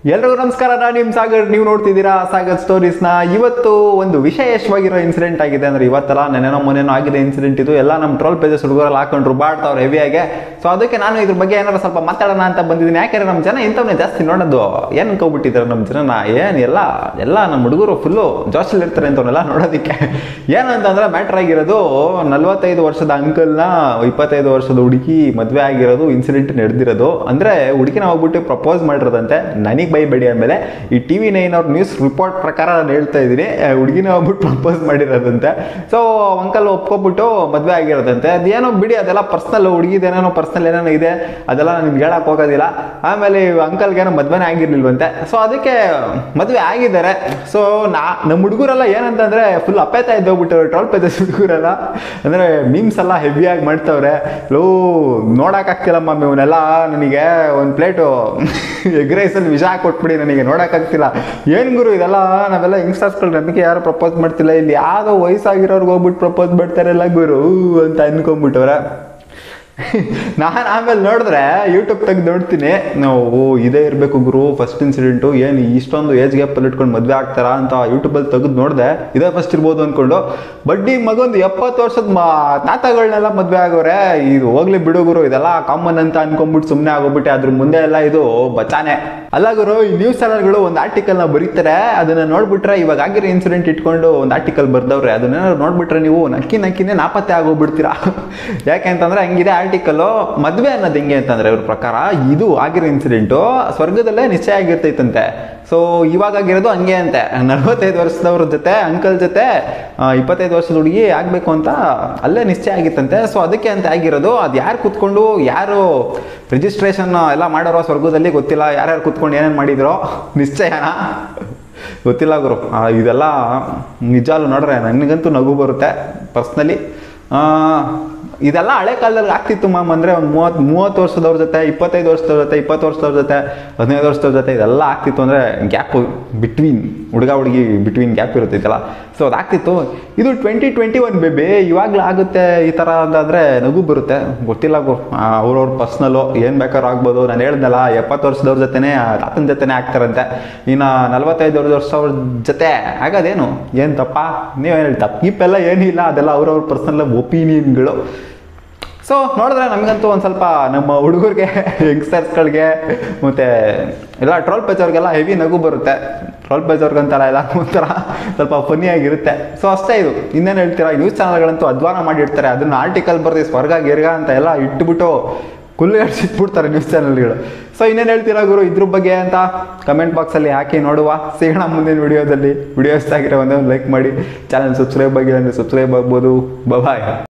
ಎಲ್ರಿಗೂ ನಮಸ್ಕಾರ ನಾನು ನಿಮ್ ಸಾಗರ್ ನೀವು ನೋಡ್ತಿದ್ದೀರಾ ಸಾಗರ್ ಸ್ಟೋರೀಸ್ ನ ಇವತ್ತು ಒಂದು ವಿಶೇಷವಾಗಿರೋ ಇನ್ಸಿಡೆಂಟ್ ಆಗಿದೆ ಅಂದ್ರೆ ಇವತ್ತಲ್ಲ ನೆನೆನೋ ಮೊನ್ನೆನೋ ಆಗಿದೆ ಇನ್ಸಿಡೆಂಟ್ ಇದು ಎಲ್ಲ ನಮ್ಮ ಟ್ರೋಲ್ ಪೇಜಸ್ ಹುಡುಗರಲ್ಲಿ ಹಾಕೊಂಡು ರುಬಾಡ್ತಾವ್ರು ಹೆವಿಯಾಗೆ ಸೊ ಅದಕ್ಕೆ ನಾನು ಇದ್ರ ಬಗ್ಗೆ ಏನಾದ್ರು ಸ್ವಲ್ಪ ಮಾತಾಡೋಣ ಅಂತ ಬಂದಿದ್ದೀನಿ ಯಾಕಂದ್ರೆ ನಮ್ಮ ಜನ ಇಂಥವನ್ನೇ ಜಾಸ್ತಿ ನೋಡೋದು ಏನು ಅನ್ಕೋಬಿಟ್ಟಿದ್ದಾರೆ ನಮ್ಮ ಜನ ಏನು ಎಲ್ಲ ಎಲ್ಲ ನಮ್ಮ ಹುಡುಗರು ಫುಲ್ಲು ಜೋಶಲ್ಲಿ ಇರ್ತಾರೆ ಅಂತವನ್ನೆಲ್ಲ ನೋಡೋದಕ್ಕೆ ಏನು ಅಂತಂದ್ರೆ ಮ್ಯಾಟ್ರ್ ಆಗಿರೋದು ನಲ್ವತ್ತೈದು ವರ್ಷದ ಅಂಕಲ್ನ ಇಪ್ಪತ್ತೈದು ವರ್ಷದ ಹುಡುಗಿ ಮದುವೆ ಆಗಿರೋದು ಇನ್ಸಿಡೆಂಟ್ ನಡೆದಿರೋದು ಅಂದ್ರೆ ಹುಡುಗಿನ ಹೋಗ್ಬಿಟ್ಟು ಪ್ರಪೋಸ್ ಮಾಡಿರೋದಂತೆ ನನಗೆ ಬೈಬೇಡಿ ಆಮೇಲೆ ಈ ಟಿ ವಿ ನೈನ್ ಅವ್ರ ನ್ಯೂಸ್ ರಿಪೋರ್ಟ್ ಪ್ರಕಾರ ನಾನು ಹೇಳ್ತಾ ಇದ್ದೀನಿ ಹುಡುಗಿನ ಹೋಗ್ಬಿಟ್ಟು ಪ್ರಪೋಸ್ ಮಾಡಿರೋದಂತೆ ಸೊ ಅಂಕಲ್ ಒಪ್ಕೊಬಿಟ್ಟು ಮದುವೆ ಆಗಿರೋದಂತೆ ಅದೇನೋ ಬಿಡಿ ಅದೆಲ್ಲ ಪರ್ಸ್ನಲ್ ಹುಡುಗಿದೇನೇನೋ ಪರ್ಸ್ನಲ್ ಏನೇನೋ ಇದೆ ಅದೆಲ್ಲ ನಿಮ್ಗೆ ಹೇಳಕ್ ಹೋಗೋದಿಲ್ಲ ಆಮೇಲೆ ಅಂಕಲ್ಗೇನೋ ಮದುವೆನೇ ಆಗಿರ್ಲಿಲ್ವಂತೆ ಸೊ ಅದಕ್ಕೆ ಮದುವೆ ಆಗಿದ್ದಾರೆ ಸೊ ನಾ ನಮ್ಮ ಹುಡುಗರೆಲ್ಲ ಏನಂತಂದ್ರೆ ಫುಲ್ ಅಪೇತ ಇದ್ದೋಗ್ಬಿಟ್ಟು ಟ್ರೋಲ್ ಪೇಜಸ್ ಹುಡುಗರೆಲ್ಲ ಅಂದ್ರೆ ಮೀಮ್ಸ್ ಎಲ್ಲ ಹೆವಿಯಾಗಿ ಮಾಡ್ತವ್ರೆ ಲೋ ನೋಡಕ್ಕಾಗ್ತಿಲ್ಲಮ್ಮ ಇವನ್ನೆಲ್ಲ ನನಗೆ ಒಂದು ಪ್ಲೇಟು ಎಗ್ ರೈಸಲ್ಲಿ ವಿಷ ಕೊಟ್ಬಿಡಿ ನನಗೆ ನೋಡೋಕ್ಕಾಗ್ತಿಲ್ಲ ಏನು ಗುರು ಇದೆಲ್ಲ ನಾವೆಲ್ಲ ಯಂಗ್ಸ್ಟರ್ಸ್ಗಳು ನಮಗೆ ಯಾರು ಪ್ರಪೋಸ್ ಮಾಡ್ತಿಲ್ಲ ಇಲ್ಲಿ ಯಾವುದೋ ವಯಸ್ಸಾಗಿರೋರ್ಗೆ ಹೋಗ್ಬಿಟ್ಟು ಪ್ರಪೋಸ್ ಮಾಡ್ತಾರಲ್ಲ ಗುರು ಅಂತ ಅನ್ಕೊಂಬಿಟ್ಟವ್ರೆ ನಾನು ಆಮೇಲೆ ನೋಡಿದ್ರೆ ಯೂಟ್ಯೂಬ್ ತೆಗೆದು ನೋಡ್ತೀನಿ ನಾವು ಓ ಇದೇ ಇರಬೇಕು ಗುರು ಫಸ್ಟ್ ಇನ್ಸಿಡೆಂಟು ಏನು ಇಷ್ಟೊಂದು ಏಜ್ ಗ್ಯಾಪಲ್ಲಿ ಇಟ್ಕೊಂಡು ಮದುವೆ ಆಗ್ತಾರಾ ಅಂತ ಯೂಟ್ಯೂಬಲ್ಲಿ ತೆಗೆದು ನೋಡಿದೆ ಇದೇ ಫಸ್ಟ್ ಇರ್ಬೋದು ಅಂದ್ಕೊಂಡು ಬಡ್ಡಿ ಮಗೊಂದು ಎಪ್ಪತ್ತು ವರ್ಷದ ಮ ತಾತಗಳನ್ನೆಲ್ಲ ಮದುವೆ ಆಗೋರೆ ಇದು ಹೋಗ್ಲಿ ಬಿಡು ಗುರು ಇದೆಲ್ಲ ಕಾಮನ್ ಅಂತ ಅನ್ಕೊಂಡ್ಬಿಟ್ಟು ಸುಮ್ಮನೆ ಆಗೋಗ್ಬಿಟ್ಟೆ ಅದ್ರ ಮುಂದೆ ಎಲ್ಲ ಇದು ಬಚಾನೆ ಅಲ್ಲ ಗುರು ಈ ನ್ಯೂಸ್ ಚಾನಲ್ಗಳು ಒಂದು ಆರ್ಟಿಕಲ್ನ ಬರೀತಾರೆ ಅದನ್ನ ನೋಡ್ಬಿಟ್ರೆ ಇವಾಗ ಆಗಿರೋ ಇನ್ಸಿಡೆಂಟ್ ಇಟ್ಕೊಂಡು ಒಂದು ಆರ್ಟಿಕಲ್ ಬರ್ದವ್ರೆ ಅದನ್ನ ನೋಡ್ಬಿಟ್ರೆ ನೀವು ನಕ್ಕಿ ನಕ್ಕಿನೇ ನಾಪತ್ತೆ ಆಗೋಗ್ಬಿಡ್ತೀರಾ ಯಾಕೆ ಅಂತಂದ್ರೆ ಹಂಗಿದೆ ಆರ್ಟಿಕಲ್ ಮದ್ವೆ ಅನ್ನೋದು ಹೆಂಗೆ ಅಂತಂದ್ರೆ ಇವ್ರ ಪ್ರಕಾರ ಇದು ಆಗಿರೋ ಇನ್ಸಿಡೆಂಟು ಸ್ವರ್ಗದಲ್ಲೇ ನಿಶ್ಚಯ ಆಗಿರ್ತೈತಂತೆ ಸೊ ಇವಾಗ ಆಗಿರೋದು ಹಂಗೆ ಅಂತೆ ನಲ್ವತ್ತೈದು ವರ್ಷದವ್ರ ಜೊತೆ ಅಂಕಲ್ ಜೊತೆ ಆ, ಇಪ್ಪತ್ತೈದು ವರ್ಷದ ಹುಡುಗಿ ಆಗ್ಬೇಕು ಅಂತ ಅಲ್ಲೇ ನಿಶ್ಚಯ ಆಗಿತ್ತಂತೆ ಸೊ ಅದಕ್ಕೆ ಅಂತ ಆಗಿರೋದು ಅದು ಯಾರು ಕುತ್ಕೊಂಡು ಯಾರು ರಿಜಿಸ್ಟ್ರೇಷನ್ ಎಲ್ಲ ಮಾಡೋರೋ ಸ್ವರ್ಗದಲ್ಲಿ ಗೊತ್ತಿಲ್ಲ ಯಾರ್ಯಾರು ಕುತ್ಕೊಂಡು ಏನೇನು ಮಾಡಿದ್ರೋ ನಿಶ್ಚಯನ ಗೊತ್ತಿಲ್ಲ ಗುರು ಆ, ಇದೆಲ್ಲ ನಿಜಾಲು ನೋಡ್ರೆ ನನಗಂತೂ ನಗು ಬರುತ್ತೆ ಪರ್ಸ್ನಲಿ ಇದೆಲ್ಲ ಹಳೆ ಕಾಲದಲ್ಲಿ ಆಗ್ತಿತ್ತು ಮ್ಯಾಮ್ ಅಂದರೆ ಒಂದು ಮೂವತ್ತು ಮೂವತ್ತು ವರ್ಷದವ್ರ ಜೊತೆ ಇಪ್ಪತ್ತೈದು ವರ್ಷದವ್ರ ಜೊತೆ ಇಪ್ಪತ್ತು ವರ್ಷದವ್ರ ಜೊತೆ ಹದಿನೈದು ವರ್ಷದವ್ರ ಜೊತೆ ಇದೆಲ್ಲ ಆಗ್ತಿತ್ತು ಅಂದರೆ ಗ್ಯಾಪು ಬಿಟ್ವೀನ್ ಹುಡುಗ ಹುಡುಗಿ ಬಿಟ್ವೀನ್ ಗ್ಯಾಪ್ ಇರುತ್ತೈತಲ್ಲ ಸೊ ಅದಾಗ್ತಿತ್ತು ಇದು ಟ್ವೆಂಟಿ ಟ್ವೆಂಟಿ ಒನ್ ಬೇಬಿ ಇವಾಗಲೂ ಆಗುತ್ತೆ ಈ ಥರ ಅಂತಂದರೆ ನಗು ಬರುತ್ತೆ ಗೊತ್ತಿಲ್ಲ ಗು ಅವ್ರವ್ರ ಪರ್ಸ್ನಲ್ಲು ಏನು ಬೇಕಾದ್ರೂ ಆಗ್ಬೋದು ನಾನು ಹೇಳ್ದಲ್ಲ ಎಪ್ಪತ್ತು ವರ್ಷದವ್ರ ಜೊತೆನೇ ತಾತನ ಜೊತೆನೇ ಆಗ್ತಾರಂತೆ ಇನ್ನು ನಲ್ವತ್ತೈದು ವರ್ಷದವ್ರ ಜೊತೆ ಆಗೋದೇನು ಏನು ತಪ್ಪ ನೀವೇನು ಹೇಳಿ ತಪ್ಪಿಪ್ಪೆಲ್ಲ ಏನಿಲ್ಲ ಅದೆಲ್ಲ ಅವ್ರವ್ರ ಪರ್ಸನಲ್ ಒಪಿನಿಯನ್ಗಳು ಸೊ ನೋಡಿದ್ರೆ ನಮಗಂತೂ ಒಂದು ಸ್ವಲ್ಪ ನಮ್ಮ ಹುಡುಗರಿಗೆ ಯಂಗ್ಸ್ಟರ್ಸ್ಗಳಿಗೆ ಮತ್ತು ಎಲ್ಲ ಟ್ರೋಲ್ ಪೇಜವ್ರಿಗೆಲ್ಲ ಹೆವಿ ನಗು ಬರುತ್ತೆ ಟ್ರೋಲ್ ಪೇಜವ್ರಿಗಂತಲ್ಲ ಎಲ್ಲ ಒಂಥರ ಸ್ವಲ್ಪ ಫನ್ನಿಯಾಗಿರುತ್ತೆ ಸೊ ಅಷ್ಟೇ ಇದು ಇನ್ನೇನು ಹೇಳ್ತೀರಾ ನ್ಯೂಸ್ ಚಾನಲ್ಗಳಂತೂ ಅಧ್ವಾನ ಮಾಡಿರ್ತಾರೆ ಅದನ್ನು ಆರ್ಟಿಕಲ್ ಬರ್ದು ಸ್ವರ್ಗ ಗಿರ್ಗ ಅಂತ ಎಲ್ಲ ಇಟ್ಬಿಟ್ಟು ಕುಲ್ಲು ಇಟ್ಬಿಡ್ತಾರೆ ನ್ಯೂಸ್ ಚಾನಲ್ಗಳು ಸೊ ಇನ್ನೇನು ಹೇಳ್ತೀರಾ ಗುರು ಇದ್ರ ಬಗ್ಗೆ ಅಂತ ಕಮೆಂಟ್ ಬಾಕ್ಸಲ್ಲಿ ಹಾಕಿ ನೋಡುವ ಸಿಗೋಣ ಮುಂದಿನ ವಿಡಿಯೋದಲ್ಲಿ ವಿಡಿಯೋ ಇಷ್ಟ ಆಗಿರೋ ಒಂದೇ ಒಂದು ಲೈಕ್ ಮಾಡಿ ಚಾನಲ್ ಸಬ್ಸ್ಕ್ರೈಬ್ ಆಗಿಲ್ಲ ಅಂದರೆ ಸಬ್ಸ್ಕ್ರೈಬ್ ಆಗ್ಬೋದು ಬಾಯ್